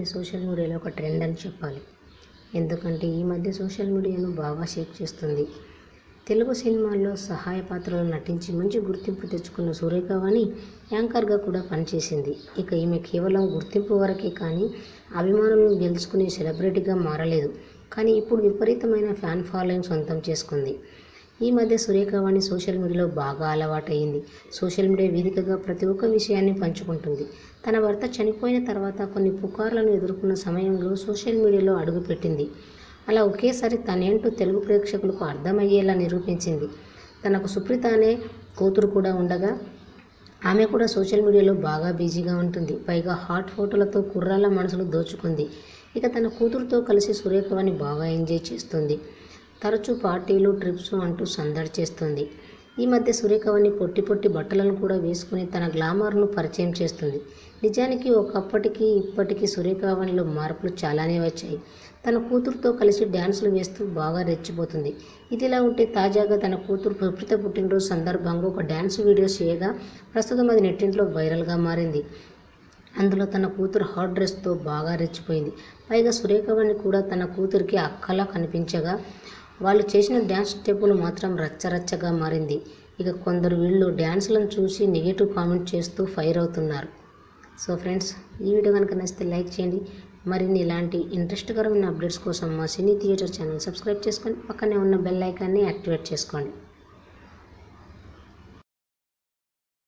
అంటే సోషల్ మీడియాలో ఒక ట్రెండ్ అని చెప్పాలి ఎందుకంటే ఈ మధ్య సోషల్ మీడియాను బాగా షేక్ చేస్తుంది తెలుగు సినిమాల్లో సహాయ పాత్రలో నటించి మంచి గుర్తింపు తెచ్చుకున్న సూర్యకావాణి యాంకర్గా కూడా పనిచేసింది ఇక ఈమె కేవలం గుర్తింపు వరకే కానీ అభిమానులను గెలుచుకునే సెలబ్రిటీగా మారలేదు కానీ ఇప్పుడు విపరీతమైన ఫ్యాన్ ఫాలోయింగ్ సొంతం చేసుకుంది ఈ మధ్య సూర్యకావాణి సోషల్ మీడియాలో బాగా అలవాటైంది సోషల్ మీడియా వేదికగా ప్రతి ఒక్క విషయాన్ని పంచుకుంటుంది తన భర్త చనిపోయిన తర్వాత కొన్ని పుకార్లను ఎదుర్కొన్న సమయంలో సోషల్ మీడియాలో అడుగుపెట్టింది అలా ఒకేసారి తనేంటో తెలుగు ప్రేక్షకులకు అర్థమయ్యేలా నిరూపించింది తనకు సుప్రీత అనే కూతురు కూడా ఉండగా ఆమె కూడా సోషల్ మీడియాలో బాగా బిజీగా ఉంటుంది పైగా హాట్ ఫోటోలతో కుర్రాళ్ళ మనసులు దోచుకుంది ఇక తన కూతురుతో కలిసి సూర్యకవాణి బాగా ఎంజాయ్ చేస్తుంది తరచూ పార్టీలు ట్రిప్స్ అంటూ సందడి చేస్తుంది ఈ మధ్య సూర్యకవాణి పొట్టి పొట్టి బట్టలను కూడా వేసుకుని తన గ్లామర్ను పరిచయం చేస్తుంది నిజానికి ఒకప్పటికి ఇప్పటికీ సూర్యకవాణిలో మార్పులు చాలానే వచ్చాయి తన కూతురుతో కలిసి డ్యాన్సులు వేస్తూ బాగా రెచ్చిపోతుంది ఇదిలా ఉంటే తాజాగా తన కూతురు సుప్రీత పుట్టినరోజు సందర్భంగా ఒక డ్యాన్స్ వీడియో చేయగా ప్రస్తుతం అది నెట్టింట్లో వైరల్గా మారింది అందులో తన కూతురు హాట్ డ్రెస్తో బాగా రెచ్చిపోయింది పైగా సురేఖవాణి కూడా తన కూతురికి అక్కలా కనిపించగా వాళ్ళు చేసిన డ్యాన్స్ స్టెప్పులు మాత్రం రచ్చరచ్చగా మారింది ఇక కొందరు వీళ్ళు డ్యాన్స్లను చూసి నెగిటివ్ కామెంట్ చేస్తూ ఫైర్ అవుతున్నారు సో ఫ్రెండ్స్ ఈ వీడియో కనుక నచ్చితే లైక్ చేయండి మరిన్ని ఇలాంటి ఇంట్రెస్ట్కరమైన అప్డేట్స్ కోసం మా సినీ థియేటర్ ఛానల్ సబ్స్క్రైబ్ చేసుకొని పక్కనే ఉన్న బెల్ ఐకాన్ని యాక్టివేట్ చేసుకోండి